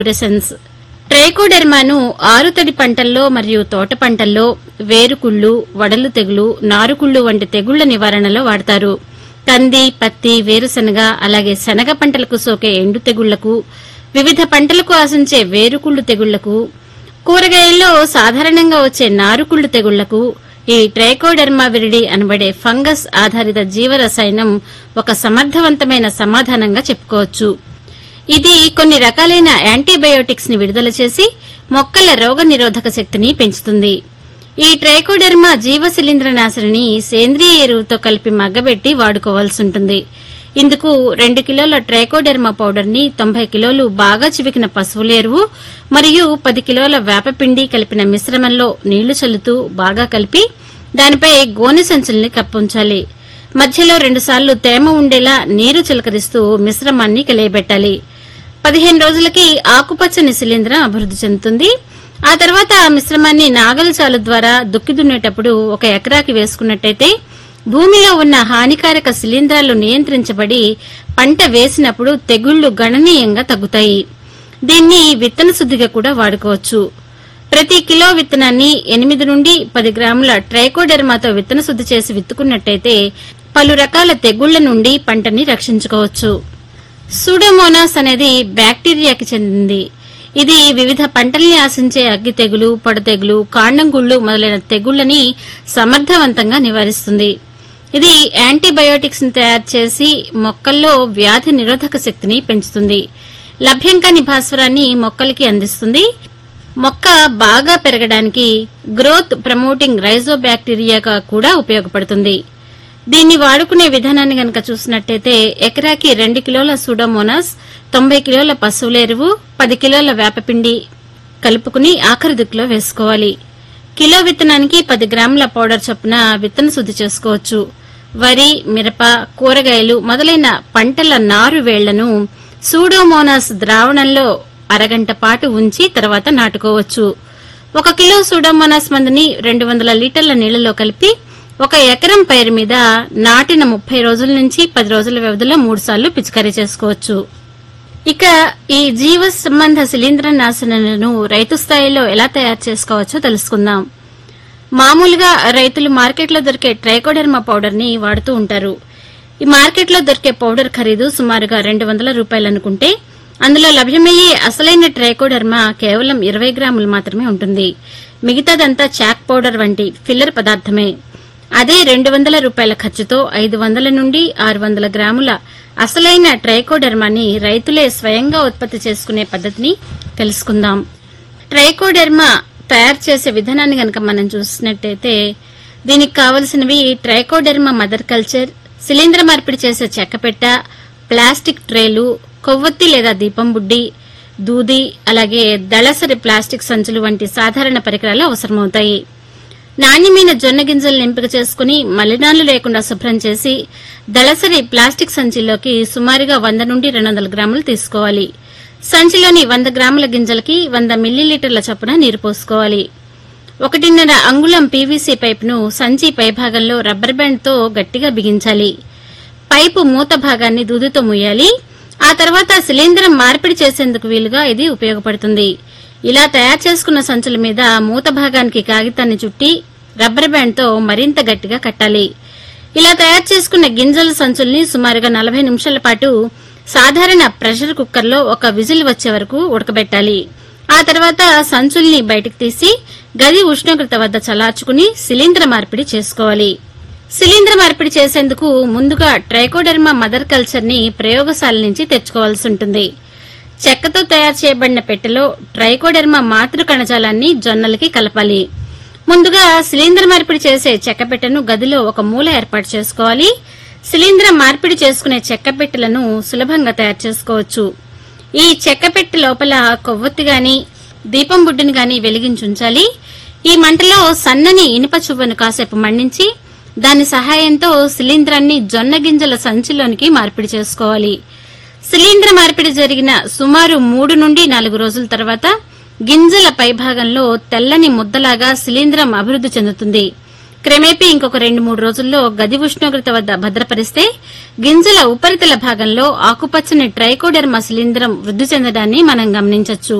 fluorescens ట్రైకోడెర్మాను ఆరుతడి పంటల్లో మరియు తోట పంటల్లో వేరుకుళ్ళు వడలు తెగులు నారుకుళ్ళు వంటి తెగుళ్ల నివారణలో వాడతారు కంది పత్తి వేరుశనగ అలాగే శనగ పంటలకు సోకే ఎండు తెగుళ్లకు వివిధ పంటలకు ఆశించే వేరుకుళ్ళు తెగుళ్లకు కూరగాయల్లో సాధారణంగా వచ్చే నారుకుళ్ళు తెగుళ్లకు ఈ ట్రైకోడెర్మా విరిడి అనబడే ఫంగస్ ఆధారిత జీవరసాయనం ఒక సమర్థవంతమైన సమాధానంగా చెప్పుకోవచ్చు ఇది కొన్ని రకాలైన యాంటీబయోటిక్స్ ని విడుదల చేసి మొక్కల రోగ నిరోధక శక్తిని పెంచుతుంది ఈ ట్రైకోడెర్మా జీవ శిలీంద్ర నాశిని సేంద్రియ ఎరువుతో కలిపి మగ్గబెట్టి వాడుకోవాల్సి ఉంటుంది ఇందుకు రెండు కిలోల ట్రైకోడెర్మా పౌడర్ ని తొంభై కిలోలు బాగా చివికిన పశువుల ఎరువు మరియు పది కిలోల వేపపిండి కలిపిన మిశ్రమంలో నీళ్లు చల్లుతూ బాగా కలిపి దానిపై గోనె సంచుల్ని కప్పుంచాలి మధ్యలో రెండుసార్లు తేమ ఉండేలా నీరు చిలకరిస్తూ మిశ్రమాన్ని కలియబెట్టాలి పదిహేను రోజులకి ఆకుపచ్చని శిలీంధ్రం అభివృద్ది చెందుతుంది ఆ తర్వాత ఆ మిశ్రమాన్ని నాగల చాలు ద్వారా దుక్కి దున్నేటప్పుడు ఒక ఎకరాకి వేసుకున్నట్టయితే భూమిలో ఉన్న హానికారక శిలీంధ్రాలు నియంత్రించబడి పంట వేసినప్పుడు తెగుళ్లు గణనీయంగా తగ్గుతాయి దీన్ని విత్తన శుద్దిగా కూడా వాడుకోవచ్చు ప్రతి కిలో విత్తనాన్ని ఎనిమిది నుండి పది గ్రాముల ట్రైకోడెర్మాతో విత్తన శుద్ది చేసి విత్తుకున్నట్టయితే పలు రకాల తెగుళ్ల నుండి పంటని రక్షించుకోవచ్చు సూడోమోనాస్ అనేది బ్యాక్టీరియాకి చెందింది ఇది వివిధ పంటల్ని ఆశించే అగ్గి తెగులు పొడ తెగులు కాండం గుళ్ళు మొదలైన తెగుళ్లని సమర్థవంతంగా నివారిస్తుంది ఇది యాంటీబయోటిక్స్ ని తయారు చేసి మొక్కల్లో వ్యాధి నిరోధక శక్తిని పెంచుతుంది లభ్యం కాని భాస్వరాన్ని మొక్కలకి అందిస్తుంది మొక్క బాగా పెరగడానికి గ్రోత్ ప్రమోటింగ్ రైజోబ్యాక్టీరియాగా కూడా ఉపయోగపడుతుంది దీన్ని వాడుకునే విధానాన్ని గనక చూసినట్టయితే ఎకరాకి రెండు కిలోల సూడోమోనాస్ తొంభై కిలోల పశువుల ఎరువు పది కిలోల వేపపిండి కలుపుకుని ఆఖరి దిక్కులో వేసుకోవాలి కిలో విత్తనానికి పది గ్రాముల పౌడర్ చొప్పున విత్తన శుద్ది చేసుకోవచ్చు వరి మిరప కూరగాయలు మొదలైన పంటల నారు వేళ్లను సూడోమోనాస్ ద్రావణంలో అరగంట పాటు ఉంచి తర్వాత నాటుకోవచ్చు ఒక కిలో సూడోమోనాస్ మందుని రెండు వందల లీటర్ల నీళ్లలో కలిపి ఒక ఎకరం పైరు మీద నాటిన ముప్పై రోజుల నుంచి పది రోజుల వ్యవధిలో మూడు సార్లు పిచికారీ చేసుకోవచ్చు ఇక ఈ జీవ సంబంధ శిలీంద్ర నాశనలను రైతు స్థాయిలో ఎలా తయారు చేసుకోవచ్చో తెలుసుకుందాం మామూలుగా రైతులు మార్కెట్లో దొరికే ట్రైకోడెర్మా పౌడర్ ని వాడుతూ ఉంటారు ఈ మార్కెట్లో దొరికే పౌడర్ ఖరీదు సుమారుగా రెండు వందల రూపాయలు అనుకుంటే అందులో లభ్యమయ్యే అసలైన ట్రైకోడెర్మా కేవలం ఇరవై గ్రాములు మాత్రమే ఉంటుంది మిగతాదంతా చాక్ పౌడర్ వంటి ఫిల్లర్ పదార్థమే అదే రెండు వందల రూపాయల ఖర్చుతో ఐదు వందల నుండి ఆరు వందల గ్రాముల అసలైన ట్రైకోడెర్మాని రైతులే స్వయంగా ఉత్పత్తి చేసుకునే పద్ధతిని తెలుసుకుందాం ట్రైకోడెర్మా తయారు చేసే విధానాన్ని గనక మనం చూసినట్టయితే దీనికి కావలసినవి ట్రైకోడెర్మా మదర్ కల్చర్ శిలీంద్ర మార్పిడి చేసే చెక్కపెట్ట ప్లాస్టిక్ ట్రేలు కొవ్వొత్తి లేదా దీపం బుడ్డి దూది అలాగే దళసరి ప్లాస్టిక్ సంచులు వంటి సాధారణ పరికరాలు అవసరమవుతాయి నాణ్యమైన జొన్న గింజలను ఎంపిక చేసుకుని మలినాలు లేకుండా శుభ్రం చేసి దళసరి ప్లాస్టిక్ సంచిలోకి సుమారుగా వంద నుండి రెండు వందల గ్రాములు తీసుకోవాలి సంచిలోని వంద గ్రాముల గింజలకి వంద మిల్లీలీటర్ల చొప్పున నీరు పోసుకోవాలి ఒకటిన్నర అంగుళం పీవీసీ పైపును సంచి పైభాగంలో రబ్బర్ బ్యాండ్తో గట్టిగా బిగించాలి పైపు మూత భాగాన్ని దూదితో ముయ్యాలి ఆ తర్వాత శిలీంధ్రం మార్పిడి చేసేందుకు వీలుగా ఇది ఉపయోగపడుతుంది ఇలా తయారు చేసుకున్న సంచుల మీద మూత భాగానికి కాగితాన్ని చుట్టి రబ్బర్ బ్యాండ్తో మరింత గట్టిగా కట్టాలి ఇలా తయారు చేసుకున్న గింజల సంచుల్ని సుమారుగా నలభై నిమిషాల పాటు సాధారణ ప్రెషర్ కుక్కర్లో ఒక విజిల్ వచ్చే వరకు ఉడకబెట్టాలి ఆ తర్వాత సంచుల్ని బయటకు తీసి గది ఉష్ణోగ్రత వద్ద చల్లార్చుకుని శిలీంద్ర మార్పిడి చేసుకోవాలి శిలీంద్ర మార్పిడి చేసేందుకు ముందుగా ట్రైకోడెర్మా మదర్ కల్చర్ ని ప్రయోగశాల నుంచి తెచ్చుకోవాల్సి ఉంటుంది చెక్కతో తయారు చేయబడిన పెట్టెలో ట్రైకోడెర్మా మాతృ కణజాలాన్ని జొన్నలకి కలపాలి ముందుగా శిలీంద్ర మార్పిడి చేసే చెక్క పెట్టెను గదిలో ఒక మూల ఏర్పాటు చేసుకోవాలి శిలీంద్ర మార్పిడి చేసుకునే చెక్క పెట్టెలను సులభంగా తయారు చేసుకోవచ్చు ఈ చెక్క పెట్టె లోపల కొవ్వొత్తి గాని దీపం బుడ్డిని గాని వెలిగించుంచాలి ఈ మంటలో సన్నని ఇనుప చువ్వను కాసేపు మండించి దాని సహాయంతో శిలీంధ్రాన్ని జొన్న గింజల సంచిలోనికి మార్పిడి చేసుకోవాలి శిలీంద్ర మార్పిడి జరిగిన సుమారు మూడు నుండి నాలుగు రోజుల తర్వాత గింజల పైభాగంలో తెల్లని ముద్దలాగా శిలీంద్రం అభివృద్ది చెందుతుంది క్రమేపీ ఇంకొక రెండు మూడు రోజుల్లో గది ఉష్ణోగ్రత వద్ద భద్రపరిస్తే గింజల ఉపరితల భాగంలో ఆకుపచ్చని ట్రైకోడెర్మా శిలీంధ్రం వృద్ది చెందడాన్ని మనం గమనించవచ్చు